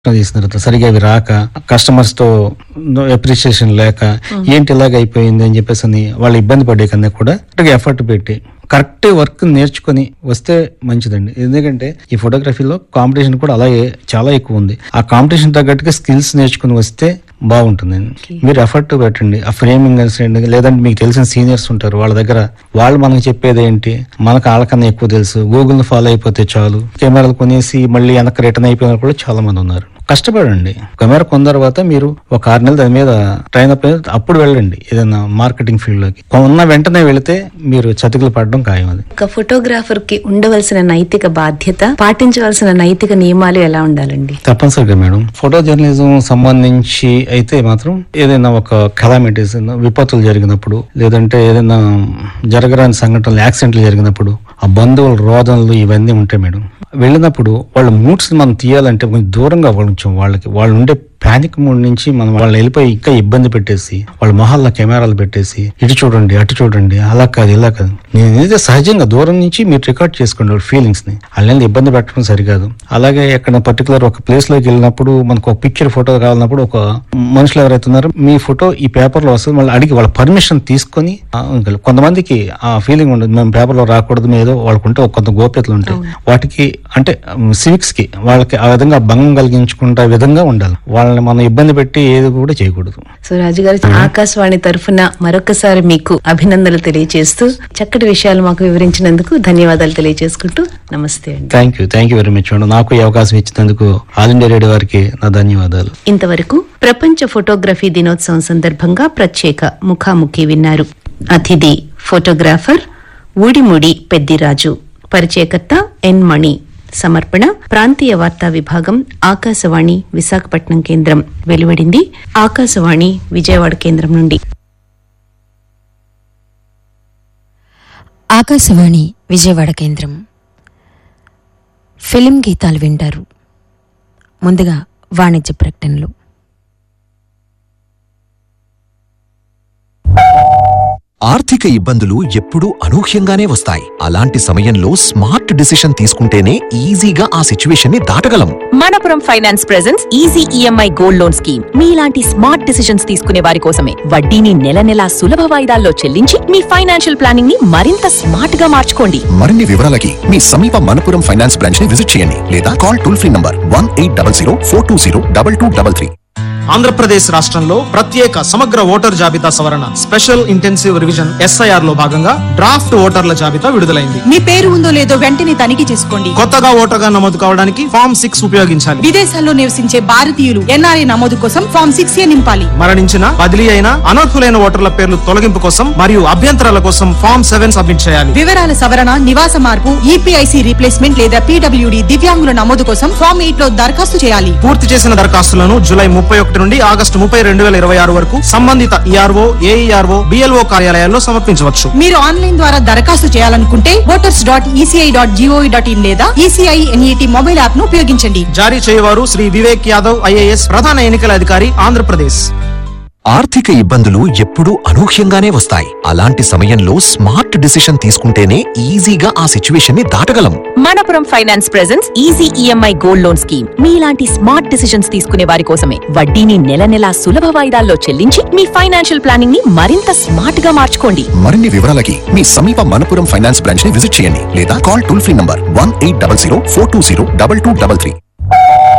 తీసిన తర్వాత సరిగా అవి రాక కస్టమర్స్ తో అప్రిసియేషన్ లేక ఏంటి ఇలాగ అయిపోయింది అని చెప్పేసి అని వాళ్ళు ఇబ్బంది పడే కన్నా కూడా ఎఫర్ట్ పెట్టి కరెక్ట్ వర్క్ నేర్చుకొని వస్తే మంచిదండి ఎందుకంటే ఈ ఫోటోగ్రఫీలో కాంపిటీషన్ కూడా అలాగే చాలా ఎక్కువ ఉంది ఆ కాంపిటీషన్ తగ్గట్టుగా స్కిల్స్ నేర్చుకుని వస్తే బాగుంటుందండి మీరు ఎఫర్ట్ పెట్టండి ఆ ఫ్రేమింగ్ అనేసి లేదంటే మీకు తెలిసిన సీనియర్స్ ఉంటారు వాళ్ళ దగ్గర వాళ్ళు మనకు చెప్పేది ఏంటి మనకు వాళ్ళకన్నా ఎక్కువ తెలుసు గూగుల్ ఫాలో అయిపోతే చాలు కెమెరాలు కొనేసి మళ్ళీ వెనక్కి రిటర్న్ అయిపోయిన వాళ్ళు కూడా చాలా మంది ఉన్నారు కష్టపడండి కెమెరా కొన్న తర్వాత మీరు ఒక ఆరు నెలలు దాని మీద ట్రైన్ అప్ అయిన అప్పుడు వెళ్ళండి ఏదైనా మార్కెటింగ్ ఫీల్డ్ లోకి కొన్న వెంటనే వెళితే మీరు చతికిలు పడడం ఖాయం అది ఒక ఫోటోగ్రాఫర్ కి ఉండవలసిన నైతిక బాధ్యత పాటించవలసిన నైతిక నియమాలు ఎలా ఉండాలండి తప్పనిసరిగా మేడం ఫోటో జర్నలిజం సంబంధించి అయితే మాత్రం ఏదైనా ఒక కెలామిటీస్ విపత్తులు జరిగినప్పుడు లేదంటే ఏదైనా జరగరాని సంఘటనలు యాక్సిడెంట్లు జరిగినప్పుడు ఆ బంధువుల రోదనలు ఇవన్నీ ఉంటాయి మేడం వెళ్ళినప్పుడు వాళ్ళ మూడ్స్ మనం తీయాలంటే కొంచెం దూరంగా కొంచెం వాళ్ళకి వాళ్ళు ఉండే పానిక్ మూడ్ నుంచి మనం వాళ్ళని వెళ్ళిపోయి ఇంకా ఇబ్బంది పెట్టేసి వాళ్ళ మొహాల్లో కెమెరాలు పెట్టేసి ఇటు చూడండి అటు చూడండి అలా కాదు ఇలా కాదు నేను ఏదైతే సహజంగా దూరం నుంచి మీరు రికార్డ్ చేసుకోండి వాళ్ళ ఫీలింగ్స్ ని వాళ్ళని ఇబ్బంది పెట్టడం సరికాదు అలాగే ఎక్కడ పర్టికులర్ ఒక ప్లేస్ లోకి వెళ్ళినప్పుడు మనకు ఒక పిక్చర్ ఫోటో కావాలన్నప్పుడు ఒక మనుషులు ఎవరైతే ఉన్నారో మీ ఫోటో ఈ పేపర్ లో వస్తుంది మళ్ళీ అడిగి వాళ్ళ పర్మిషన్ తీసుకొని ఆ, ఇంకా కొంతమందికి ఆ ఫీలింగ్ ఉండదు మేము పేపర్ లో రాకూడదు మేము ఏదో వాళ్ళకు ఉంటే ఒక కొంత గోప్యతలు ఉంటాయి వాటికి అంటే సివిక్స్ కి వాళ్ళకి ఆ విధంగా భంగం కలిగించుకుంటే విధంగా ఉండాలి వాళ్ళని మనం ఇబ్బంది పెట్టి ఏది కూడా చేయకూడదు సో రాజు గారు ఆకాశవాణి తరఫున మరొకసారి మీకు అభినందనలు తెలియజేస్తూ చక్కటి విషయాలు మాకు వివరించినందుకు ధన్యవాదాలు తెలియజేసుకుంటూ నమస్తే అండి thank you thank you very much madam నాకు ఈ అవకాశం ఇచ్చినందుకు ఆల్ ఇండియా రేడియో వారికి నా ధన్యవాదాలు ఇంతవరకు ప్రపంచ ఫోటోగ్రఫీ దినోత్సవం సందర్భంగా ప్రత్యేక ముఖాముఖి విన్నారు అతిథి ఫోటోగ్రాఫర్ ఊడిముడి పెద్దిరాజు పరిచయకర్త ఎన్ మణి సమర్పణ ప్రాంతీయ వార్తా విభాగం ఆకాశవాణి విశాఖపట్నం కేంద్రం వెలువడింది ఆకాశవాణి విజయవాడ కేంద్రం నుండి ఆకాశవాణి విజయవాడ కేంద్రం ఫిలిం గీతాలు వింటారు ముందుగా వాణిజ్య ప్రకటనలు ఆర్థిక ఇబ్బందులు ఎప్పుడూ అనూహ్యంగానే వస్తాయి అలాంటి సమయంలో స్మార్ట్ డిసిషన్ తీసుకుంటేనే ఈజీగా ఆ సిచ్యువేషన్ ని దాటగలం Manappuram finance presence easy EMI gold loan scheme మీలాంటి స్మార్ట్ డిసిషన్స్ తీసుకునే వారి కోసమే వడ్డీని నెల నెలా సులభ వాయిదాల్లో చెల్లించి మీ ఫైనాన్షియల్ ప్లానింగ్ ని మరింత స్మార్ట్ గా మార్చుకోండి మరిన్ని వివరాలకి మీ సమీప మనపురం ఫైనాన్స్ బ్రాంచ్ ని విజిట్ చేయండి లేదా call toll free number one eight double zero four two zero double two double three Andhra Pradesh రాష్ట్రంలో ప్రత్యేక సమగ్ర ఓటర్ జాబితా సవరణ స్పెషల్ ఇంటెన్సివ్ రివిజన్ ఎస్ఐఆర్ లో భాగంగా డ్రాఫ్ట్ ఓటర్ల జాబితా విడుదలైంది మీ పేరు ఉందో లేదో వెంటనే తనిఖీ చేసుకోండి కొత్తగా ఓటర్గా నమోదు కావడానికి ఫామ్ సిక్స్ ఉపయోగించాలి విదేశాల్లో నివసించే భారతీయులు ఎన్ఆర్ఐ నమోదు కోసం ఫామ్ సిక్స్ ఏ నింపాలి మరణించిన బదిలీ అయిన అనర్హులైన ఓటర్ల పేర్లు తొలగింపు కోసం మరియు అభ్యంతరాల కోసం ఫామ్ సెవెన్ సబ్మిట్ చేయాలి వివరాల సవరణ నివాస మార్పు ఈపీఐసి రీప్లేస్మెంట్ లేదా పీడబ్ల్యూడి దివ్యాంగుల నమోదు కోసం ఫామ్ ఎయిట్ లో దరఖాస్తు చేయాలి పూర్తి చేసిన దరఖాస్తులను జూలై ముప్పై ఒకటి నుండి ఆగస్టు ముప్పై రెండు వేల ఇరవై ఆరు వరకు సంబంధిత ఈఆర్ఓ ఏఈఆర్ఓ బిఎల్ఓ కార్యాలయాల్లో సమర్పించవచ్చు మీరు ఆన్లైన్ ద్వారా దరఖాస్తు చేయాలనుకుంటే voters dot ECI dot GOV dot in లేదా ఈసీఐ ఎన్ఈటి మొబైల్ యాప్ ను ఉపయోగించండి జారీ చేయవారు శ్రీ వివేక్ యాదవ్ ఐఏఎస్ ప్రధాన ఎన్నికల అధికారి ఆంధ్రప్రదేశ్ ఆర్థిక ఇబ్బందులు ఎప్పుడూ అనూహ్యంగానే వస్తాయి అలాంటి సమయంలో స్మార్ట్ డిసిషన్ తీసుకుంటేనే ఈజీగా ఆ సిచ్యువేషన్ ని దాటగలం Manappuram finance presence easy EMI gold loan scheme మీలాంటి స్మార్ట్ డిసిషన్స్ తీసుకునే వారి కోసమే వడ్డీని నెల నెలా సులభ వాయిదాల్లో చెల్లించి మీ ఫైనాన్షియల్ ప్లానింగ్ ని మరింత స్మార్ట్ గా మార్చుకోండి మరిన్ని వివరాలకి మీ సమీప మనపురం ఫైనాన్స్ బ్రాంచ్ ని విజిట్ చేయండి లేదా call toll free number one eight double zero four two zero double two double three